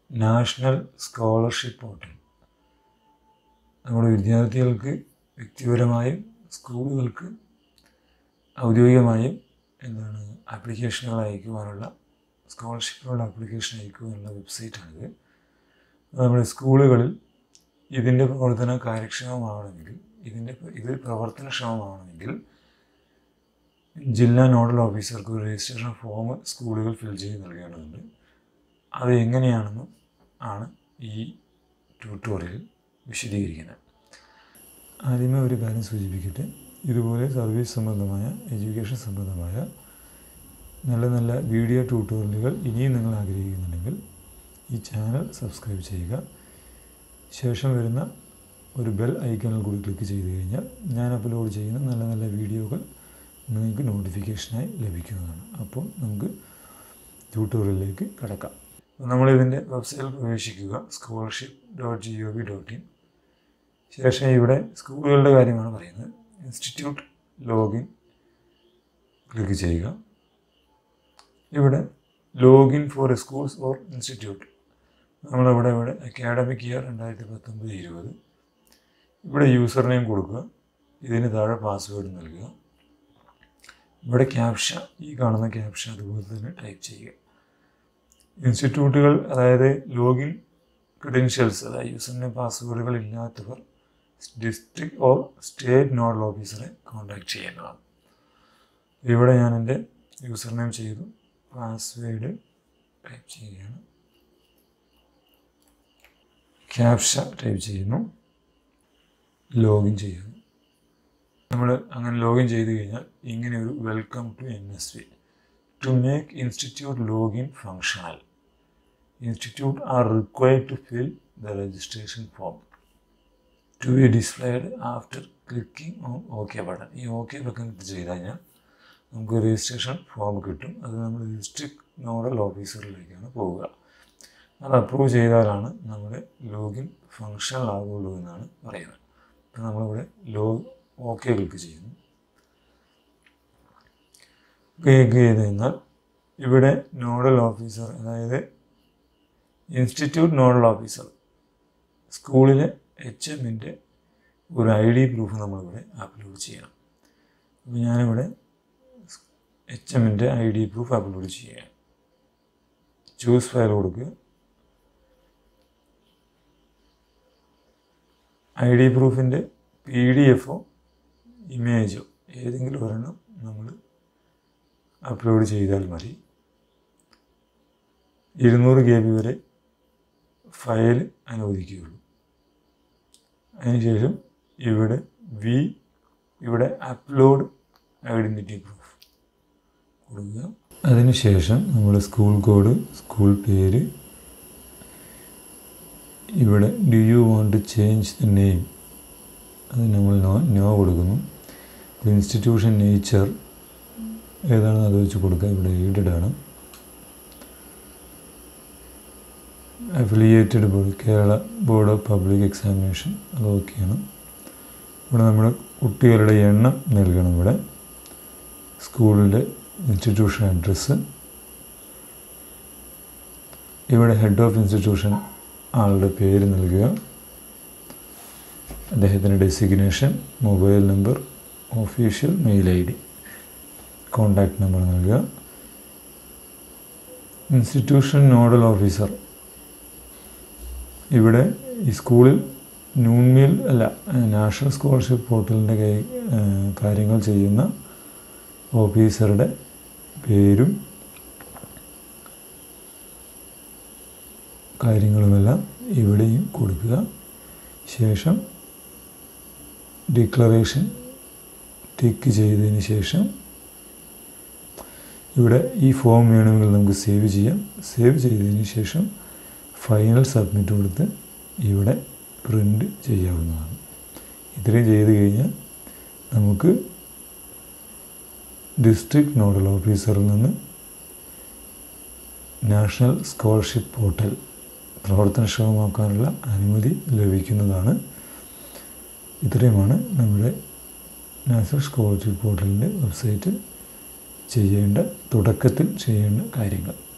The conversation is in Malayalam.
നാഷണൽ സ്കോളർഷിപ്പ് പോർട്ടൽ നമ്മുടെ വിദ്യാർത്ഥികൾക്ക് വ്യക്തിപരമായും സ്കൂളുകൾക്ക് ഔദ്യോഗികമായും എന്താണ് ആപ്ലിക്കേഷനുകൾ അയക്കുവാനുള്ള സ്കോളർഷിപ്പിനുള്ള ആപ്ലിക്കേഷൻ അയക്കുവാനുള്ള വെബ്സൈറ്റാണിത് നമ്മുടെ സ്കൂളുകളിൽ ഇതിൻ്റെ പ്രവർത്തനം കാര്യക്ഷമമാവണമെങ്കിൽ ഇതിൻ്റെ ഇത് പ്രവർത്തനക്ഷമമാവണമെങ്കിൽ ജില്ലാ നോഡൽ ഓഫീസർക്ക് ഒരു രജിസ്ട്രേഷൻ ഫോം സ്കൂളുകൾ ഫിൽ ചെയ്ത് നൽകേണ്ടതുണ്ട് അത് എങ്ങനെയാണെന്നും ആണ് ഈ ട്യൂട്ടോറിയൽ വിശദീകരിക്കുന്നത് ആദ്യമേ ഒരു കാര്യം സൂചിപ്പിക്കട്ടെ ഇതുപോലെ സർവീസ് സംബന്ധമായ എഡ്യൂക്കേഷൻ സംബന്ധമായ നല്ല നല്ല വീഡിയോ ട്യൂട്ടോറിയലുകൾ ഇനിയും നിങ്ങൾ ആഗ്രഹിക്കുന്നുണ്ടെങ്കിൽ ഈ ചാനൽ സബ്സ്ക്രൈബ് ചെയ്യുക ശേഷം വരുന്ന ഒരു ബെൽ ഐക്കണിൽ കൂടി ക്ലിക്ക് ചെയ്ത് കഴിഞ്ഞാൽ ഞാൻ അപ്ലോഡ് ചെയ്യുന്ന നല്ല നല്ല വീഡിയോകൾ നിങ്ങൾക്ക് നോട്ടിഫിക്കേഷനായി ലഭിക്കുന്നതാണ് അപ്പോൾ നമുക്ക് ട്യൂട്ടോറിയലിലേക്ക് കിടക്കാം നമ്മളിതിൻ്റെ വെബ്സൈറ്റിൽ പ്രവേശിക്കുക scholarship dot G O V dot in ശേഷം ഇവിടെ സ്കൂളുകളുടെ കാര്യമാണ് പറയുന്നത് ഇൻസ്റ്റിറ്റ്യൂട്ട് ലോഗിൻ ക്ലിക്ക് ചെയ്യുക ഇവിടെ login for schools or institute നമ്മളിവിടെ ഇവിടെ അക്കാഡമിക് ഇയർ രണ്ടായിരത്തി പത്തൊമ്പത് ഇരുപത് ഇവിടെ യൂസർ നെയിം കൊടുക്കുക ഇതിന് താഴെ പാസ്വേഡ് നൽകുക ഇവിടെ ക്യാപ്ഷ ഈ കാണുന്ന ക്യാപ്ഷ അതുപോലെ തന്നെ ടൈപ്പ് ചെയ്യുക ഇൻസ്റ്റിറ്റ്യൂട്ടുകൾ അതായത് ലോഗിൻ ക്രെഡൻഷ്യൽസ് അതായത് യൂസർ നെയിം പാസ്വേഡുകൾ ഇല്ലാത്തവർ ഡിസ്ട്രിക്ട് ഓർ സ്റ്റേറ്റ് നോഡൽ ഓഫീസറെ കോൺടാക്ട് ചെയ്യേണ്ടതാണ് ഇവിടെ ഞാൻ എൻ്റെ യൂസർ നെയിം ചെയ്തു പാസ്വേഡ് ടൈപ്പ് ചെയ്യുകയാണ് ക്യാപ്ഷ ടൈപ്പ് ചെയ്യുന്നു ലോഗിൻ ചെയ്യുന്നു നമ്മൾ അങ്ങനെ ലോഗിൻ ചെയ്ത് കഴിഞ്ഞാൽ ഇങ്ങനെ ഒരു welcome to N S V to make institute login functional institute are required to fill the registration form to be displayed after clicking on okay button ഈ ഓക്കെ ബട്ടൺ ക്ലിക്ക് ചെയ്ത് കഴിഞ്ഞാൽ നമുക്ക് രജിസ്ട്രേഷൻ ഫോം കിട്ടും അത് നമ്മൾ ഡിസ്ട്രിക്ട് നോഡൽ ഓഫീസറിലേക്കാണ് പോവുക അത് അപ്രൂവ് ചെയ്താലാണ് നമ്മുടെ ലോഗിൻ ഫങ്ഷണൽ ആകുള്ളൂ എന്നാണ് പറയുന്നത് അപ്പം നമ്മളിവിടെ ലോ ഓക്കെ ക്ലിക്ക് ചെയ്യുന്നു ക്ലിക്ക് ചെയ്ത് കഴിഞ്ഞാൽ ഇവിടെ നോഡൽ ഓഫീസർ അതായത് ഇൻസ്റ്റിറ്റ്യൂട്ട് നോഡൽ ഓഫീസർ സ്കൂളിലെ എച്ച് എമ്മിൻ്റെ ഒരു ഐ ഡി പ്രൂഫ് നമ്മളിവിടെ അപ്ലോഡ് ചെയ്യണം അപ്പോൾ ഞാനിവിടെ എച്ച് എമ്മിൻ്റെ ഐ ഡി പ്രൂഫ് അപ്ലോഡ് ചെയ്യുക ചൂസ് ഫയൽ കൊടുക്കുക ഐ ഡി പ്രൂഫിൻ്റെ പി ഡി എഫോ ഇമേജോ ഏതെങ്കിലും ഒരെണ്ണം നമ്മൾ അപ്ലോഡ് ചെയ്താൽ മതി ഇരുന്നൂറ് കെ ബി വരെ ഫയൽ അനുവദിക്കുകയുള്ളൂ അതിനുശേഷം ഇവിടെ വി ഇവിടെ അപ്ലോഡ് ഐഡൻറ്റിറ്റി പ്രൂഫ് കൊടുക്കുക അതിനുശേഷം നമ്മൾ സ്കൂൾ കോഡ് സ്കൂൾ പേര് ഇവിടെ do you want to change the name അത് നമ്മൾ നോ നോ കൊടുക്കുന്നു ഇൻസ്റ്റിറ്റ്യൂഷൻ നേച്ചർ ഏതാണെന്ന് അത് വെച്ച് കൊടുക്കുക ഇവിടെ എയ്ഡഡ് ആണ് affiliated board Kerala board of public examination അത് ഓക്കെയാണ് ഇവിടെ നമ്മുടെ കുട്ടികളുടെ എണ്ണം നൽകണം ഇവിടെ സ്കൂളിൻ്റെ ഇൻസ്റ്റിറ്റ്യൂഷൻ അഡ്രസ്സ് ഇവിടെ ഹെഡ് ഓഫ് ഇൻസ്റ്റിറ്റ്യൂഷൻ ആളുടെ പേര് നൽകുക അദ്ദേഹത്തിൻ്റെ designation mobile number official mail I D contact number നൽകുക ഇൻസ്റ്റിറ്റ്യൂഷൻ നോഡൽ ഓഫീസർ ഇവിടെ ഈ സ്കൂളിൽ നൂൺ മീൽ അല്ല നാഷണൽ സ്കോളർഷിപ്പ് പോർട്ടലിൻ്റെ കൈ കാര്യങ്ങൾ ചെയ്യുന്ന ഓഫീസറുടെ പേരും കാര്യങ്ങളുമെല്ലാം ഇവിടെയും കൊടുക്കുക ശേഷം ഡിക്ലറേഷൻ ടിക്ക് ചെയ്തതിന് ശേഷം ഇവിടെ ഈ ഫോം വേണമെങ്കിൽ നമുക്ക് സേവ് ചെയ്യാം സേവ് ചെയ്തതിന് ശേഷം ഫൈനൽ സബ്മിറ്റ് കൊടുത്ത് ഇവിടെ പ്രിൻ്റ് ചെയ്യാവുന്നതാണ് ഇത്രയും ചെയ്ത് കഴിഞ്ഞാൽ നമുക്ക് ഡിസ്ട്രിക്ട് നോഡൽ ഓഫീസറിൽ നിന്ന് നാഷണൽ സ്കോളർഷിപ്പ് പോർട്ടൽ പ്രവർത്തനക്ഷമമാക്കാനുള്ള അനുമതി ലഭിക്കുന്നതാണ് ഇത്രയുമാണ് നമ്മുടെ നാഷണൽ സ്കോളർഷിപ്പ് പോർട്ടലിൻ്റെ വെബ്സൈറ്റ് ചെയ്യേണ്ട തുടക്കത്തിൽ ചെയ്യേണ്ട കാര്യങ്ങൾ